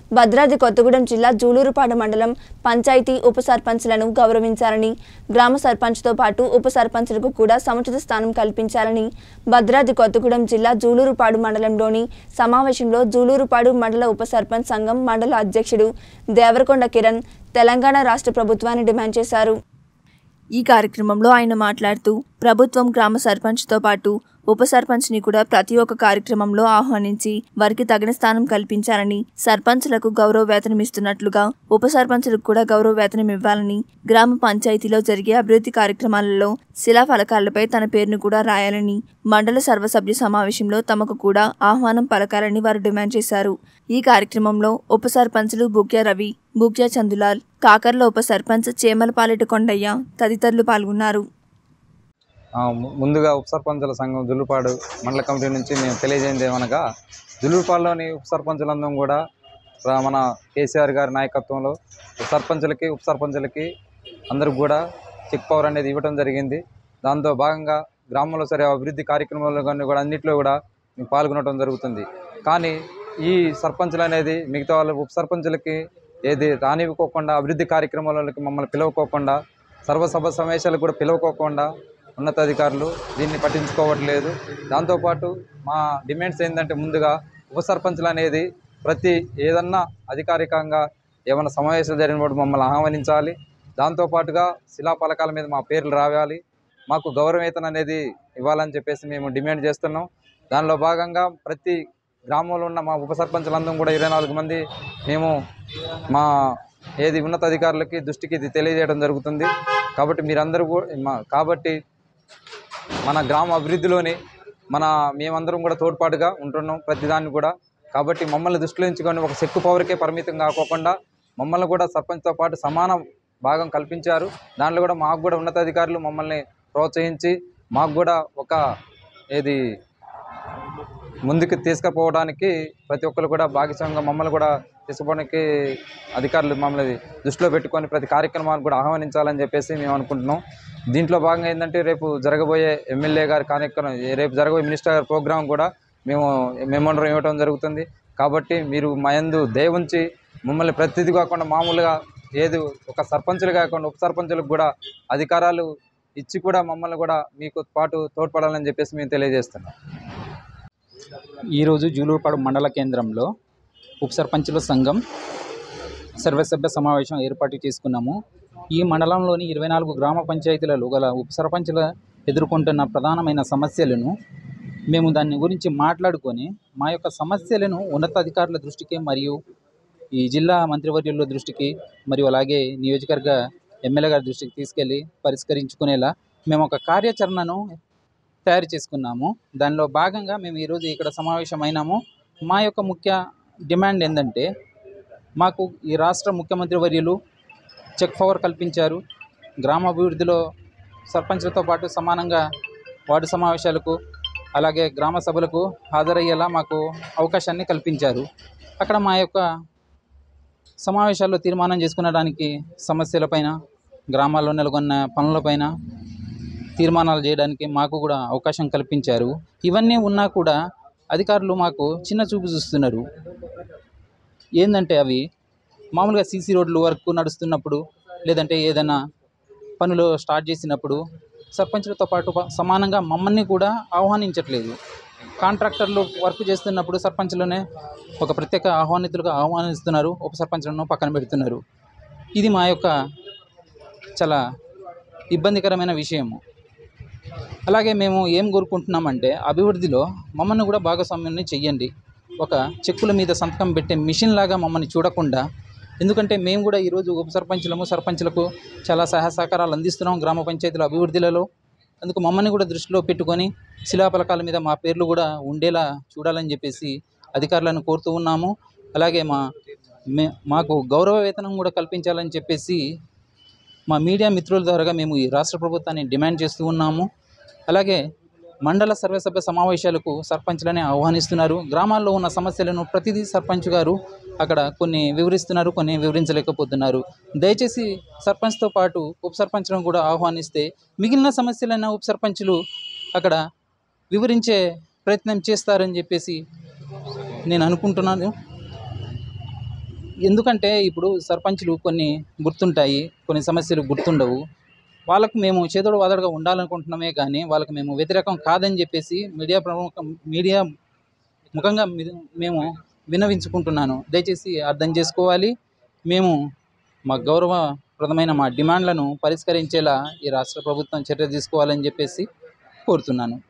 భద్రాద్రి కొత్తగూడెం జిల్లా జూలూరుపాడు మండలం పంచాయతీ ఉప సర్పంచ్లను గౌరవించాలని గ్రామ సర్పంచ్తో పాటు ఉప సర్పంచ్లకు కూడా సముచిత స్థానం కల్పించాలని భద్రాద్రి కొత్తగూడెం జిల్లా జూలూరుపాడు మండలంలోని సమావేశంలో జూలూరుపాడు మండల ఉప సర్పంచ్ సంఘం మండల అధ్యక్షుడు దేవరకొండ కిరణ్ తెలంగాణ రాష్ట్ర ప్రభుత్వాన్ని డిమాండ్ చేశారు ఈ కార్యక్రమంలో ఆయన మాట్లాడుతూ ప్రభుత్వం గ్రామ సర్పంచ్తో పాటు ఉప సర్పంచ్ని కూడా ప్రతి ఒక్క కార్యక్రమంలో ఆహ్వానించి వారికి తగిన స్థానం కల్పించాలని సర్పంచ్లకు గౌరవ వేతనం ఇస్తున్నట్లుగా ఉప సర్పంచ్లకు కూడా గౌరవ వేతనం ఇవ్వాలని గ్రామ పంచాయతీలో జరిగే అభివృద్ధి కార్యక్రమాలలో శిలా ఫలకాలపై తన పేరును కూడా రాయాలని మండల సర్వసభ్య సమావేశంలో తమకు కూడా ఆహ్వానం పలకాలని వారు డిమాండ్ చేశారు ఈ కార్యక్రమంలో ఉప సర్పంచ్లు బుక్యా రవి బుక్యా చందులాల్ కాకర్ల ఉప సర్పంచ్ చేమలపాలెటి కొండయ్య తదితరులు పాల్గొన్నారు ఆ, ము- ముందుగా ఉప సర్పంచుల సంఘం జుల్లుపాడు మండల కమిటీ నుంచి మేము తెలియజేయండి ఏమనగా జుల్లుపాడులోని ఉప సర్పంచులందరం కూడా రా- మన కేసీఆర్ గారి నాయకత్వంలో ఉప సర్పంచులకి ఉప సర్పంచులకి అందరికి కూడా చెక్ పవర్ అనేది ఇవ్వడం జరిగింది దాంతో భాగంగా గ్రామంలో సరే అభివృద్ధి కార్యక్రమాల్లో కానీ కూడా అన్నింటిలో కూడా మేము పాల్గొనడం జరుగుతుంది కానీ ఈ సర్పంచులు అనేది మిగతా వాళ్ళ ఉప సర్పంచులకి ఏది రానివ్వకోకుండా అభివృద్ధి కార్యక్రమాలకి మమ్మల్ని పిలవకోకుండా సర్వసభ సమావేశాలకు కూడా పిలవకోకుండా ఉన్నతాధికారులు దీన్ని పట్టించుకోవట్లేదు దాంతోపాటు మా డిమాండ్స్ ఏంటంటే ముందుగా ఉప సర్పంచులు అనేది ప్రతి ఏదన్నా అధికారికంగా ఏమైనా సమావేశాలు జరిగినప్పుడు మమ్మల్ని ఆహ్వానించాలి దాంతోపాటుగా శిలాఫలకాల మీద మా పేర్లు రావాలి మాకు గౌరవవేతన అనేది ఇవ్వాలని చెప్పేసి మేము డిమాండ్ చేస్తున్నాం దానిలో భాగంగా ప్రతి గ్రామంలో ఉన్న మా ఉప సర్పంచులందరం కూడా ఇరవై నాలుగు మంది మేము మా ఏది ఉన్నతాధికారులకి దృష్టికి ఇది తెలియజేయడం జరుగుతుంది కాబట్టి మీరందరూ కూడా మా కాబట్టి మన గ్రామ అభివృద్ధిలోని మన మేమందరం కూడా తోడ్పాటుగా ఉంటున్నాం ప్రతిదాన్ని కూడా కాబట్టి మమ్మల్ని దృష్టిలో ఉంచుకొని ఒక చెక్కు పవర్కే పరిమితం కాకోకుండా మమ్మల్ని కూడా సర్పంచ్తో పాటు సమాన భాగం కల్పించారు దాంట్లో కూడా మాకు కూడా ఉన్నతాధికారులు మమ్మల్ని ప్రోత్సహించి మాకు కూడా ఒక ఏది ముందుకు తీసుకుపోవడానికి ప్రతి ఒక్కరు కూడా భాగస్వామ్యంగా మమ్మల్ని కూడా తీసుకుపోవడానికి అధికారులు మమ్మల్ని దృష్టిలో పెట్టుకొని ప్రతి కార్యక్రమాన్ని కూడా ఆహ్వానించాలని చెప్పేసి మేము అనుకుంటున్నాం దీంట్లో భాగంగా ఏంటంటే రేపు జరగబోయే ఎమ్మెల్యే గారి కార్యక్రమం రేపు జరగబోయే మినిస్టర్ గారి ప్రోగ్రాం కూడా మేము మెమోండరం ఇవ్వడం జరుగుతుంది కాబట్టి మీరు మా యందు దయ ఉంచి మమ్మల్ని ప్రతిదీ కాకుండా మామూలుగా ఏది ఒక సర్పంచులు కాకుండా ఉప సర్పంచులకు కూడా అధికారాలు ఇచ్చి కూడా మమ్మల్ని కూడా మీకు పాటు తోడ్పడాలని చెప్పేసి మేము తెలియజేస్తున్నాం ఈరోజు జూలూరుపాడు మండల కేంద్రంలో ఉప సర్పంచుల సంఘం సర్వసభ్య సమావేశం ఏర్పాటు చేసుకున్నాము ఈ మండలంలోని ఇరవై నాలుగు గ్రామ పంచాయతీలలో గల ఉప సర్పంచుల ఎదుర్కొంటున్న ప్రధానమైన సమస్యలను మేము దాని గురించి మాట్లాడుకొని మా యొక్క సమస్యలను ఉన్నతాధికారుల దృష్టికి మరియు ఈ జిల్లా మంత్రివర్యుల దృష్టికి మరియు అలాగే నియోజకవర్గ ఎమ్మెల్యే గారి దృష్టికి తీసుకెళ్ళి పరిష్కరించుకునేలా మేము ఒక కార్యాచరణను తయారు చేసుకున్నాము దానిలో భాగంగా మేము ఈరోజు ఇక్కడ సమావేశమైనాము మా యొక్క ముఖ్య డిమాండ్ ఏంటంటే మాకు ఈ రాష్ట్ర ముఖ్యమంత్రి వర్యులు చెక్ పవర్ కల్పించారు గ్రామాభివృద్ధిలో సర్పంచ్లతో పాటు సమానంగా వార్డు సమావేశాలకు అలాగే గ్రామ సభలకు హాజరయ్యేలా మాకు అవకాశాన్ని కల్పించారు అక్కడ మా యొక్క సమావేశాల్లో తీర్మానం చేసుకునడానికి సమస్యలపైన గ్రామాల్లో నెలకొన్న పనులపైన తీర్మానాలు చేయడానికి మాకు కూడా అవకాశం కల్పించారు ఇవన్నీ ఉన్నా కూడా అధికారులు మాకు చిన్న చూపు చూస్తున్నారు ఏంటంటే అవి మామూలుగా సీసీ రోడ్లు వర్క్ నడుస్తున్నప్పుడు లేదంటే ఏదైనా పనులు స్టార్ట్ చేసినప్పుడు సర్పంచులతో పాటు ప- సమానంగా మమ్మల్ని కూడా ఆహ్వానించట్లేదు కాంట్రాక్టర్లు వర్క్ చేస్తున్నప్పుడు సర్పంచులనే ఒక ప్రత్యేక ఆహ్వానితులుగా ఆహ్వానిస్తున్నారు ఉప సర్పంచులను పక్కన పెడుతున్నారు ఇది మా యొక్క చాలా ఇబ్బందికరమైన విషయము అలాగే మేము ఏం కోరుకుంటున్నామంటే అభివృద్ధిలో మమ్మల్ని కూడా భాగస్వామ్యాన్ని చెయ్యండి ఒక చెక్కుల మీద సంతకం పెట్టే మిషన్ లాగా మమ్మల్ని చూడకుండా ఎందుకంటే మేము కూడా ఈరోజు ఉప సర్పంచులము సర్పంచులకు చాలా సహాయ సహకారాలు అందిస్తున్నాం గ్రామ పంచాయతీల అభివృద్ధిలలో అందుకు మమ్మల్ని కూడా దృష్టిలో పెట్టుకొని శిలాఫలకాల మీద మా పేర్లు కూడా ఉండేలా చూడాలని చెప్పేసి అధికారులను కోరుతూ ఉన్నాము అలాగే మా మే మాకు గౌరవ వేతనం కూడా కల్పించాలని చెప్పేసి మా మీడియా మిత్రుల ద్వారా మేము ఈ రాష్ట్ర ప్రభుత్వాన్ని డిమాండ్ చేస్తూ ఉన్నాము అలాగే మండల సర్వసభ్య సమావేశాలకు సర్పంచ్లనే ఆహ్వానిస్తున్నారు గ్రామాల్లో ఉన్న సమస్యలను ప్రతిదీ సర్పంచ్ గారు అక్కడ కొన్ని వివరిస్తున్నారు కొన్ని వివరించలేకపోతున్నారు దయచేసి సర్పంచ్తో పాటు ఉప సర్పంచ్లను కూడా ఆహ్వానిస్తే మిగిలిన సమస్యలైన ఉప సర్పంచులు అక్కడ వివరించే ప్రయత్నం చేస్తారని చెప్పేసి నేను అనుకుంటున్నాను ఎందుకంటే ఇప్పుడు సర్పంచులు కొన్ని గుర్తుంటాయి కొన్ని సమస్యలు గుర్తుండవు వాళ్ళకు మేము చేదోడు వాదడుగా ఉండాలనుకుంటున్నామే కానీ వాళ్ళకి మేము వ్యతిరేకం కాదని చెప్పేసి మీడియా ప్రముఖ మీడియా ముఖంగా మీ- మేము విన్నవించుకుంటున్నాను దయచేసి అర్థం చేసుకోవాలి మేము మా గౌరవప్రదమైన మా డిమాండ్లను పరిష్కరించేలా ఈ రాష్ట్ర ప్రభుత్వం చర్య తీసుకోవాలని చెప్పేసి కోరుతున్నాను